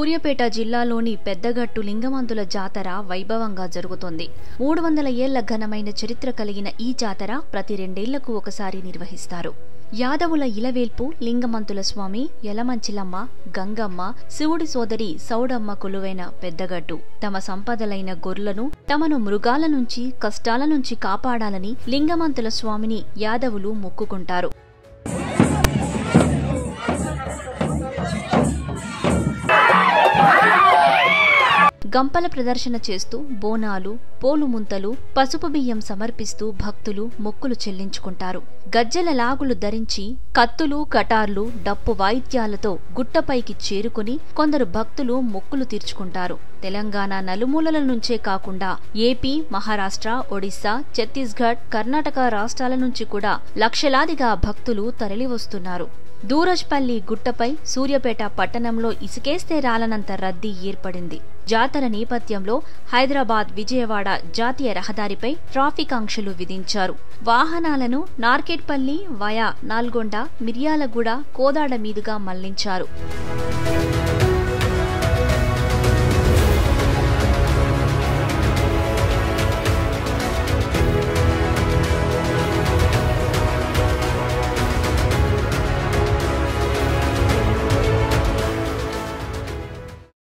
సూర్యాపేట జిల్లాలోని పెద్దగట్టు లింగమంతుల జాతర వైభవంగా జరుగుతోంది మూడు వందల ఏళ్ల ఘనమైన చరిత్ర కలిగిన ఈ జాతర ప్రతి రెండేళ్లకు ఒకసారి నిర్వహిస్తారు యాదవుల ఇలవేల్పు లింగమంతుల స్వామి యలమంచిలమ్మ గంగమ్మ శివుడి సోదరి సౌడమ్మ కొలువైన పెద్దగట్టు తమ సంపదలైన గొర్రెలను తమను మృగాల నుంచి కష్టాల నుంచి కాపాడాలని లింగమంతుల స్వామిని యాదవులు మొక్కుకుంటారు గంపల ప్రదర్శన చేస్తూ బోనాలు పోలు ముంతలు పసుపు బియ్యం సమర్పిస్తూ భక్తులు మొక్కులు చెల్లించుకుంటారు గజ్జెల లాగులు ధరించి కత్తులు కటార్లు డప్పు వాయిద్యాలతో గుట్టపైకి చేరుకుని కొందరు భక్తులు మొక్కులు తీర్చుకుంటారు తెలంగాణ నలుమూలల నుంచే కాకుండా ఏపీ మహారాష్ట్ర ఒడిశా ఛత్తీస్గఢ్ కర్ణాటక రాష్ట్రాల నుంచి కూడా లక్షలాదిగా భక్తులు తరలివస్తున్నారు దూరజ్పల్లి గుట్టపై సూర్యాపేట పట్టణంలో ఇసుకేస్తే రాలనంత రద్దీ ఏర్పడింది జాతర నేపథ్యంలో హైదరాబాద్ విజయవాడ జాతీయ రహదారిపై ట్రాఫిక్ ఆంక్షలు విధించారు వాహనాలను నార్కెట్పల్లి వయా నాల్గొండ మిర్యాలగూడ కోదాడ మీదుగా మళ్లించారు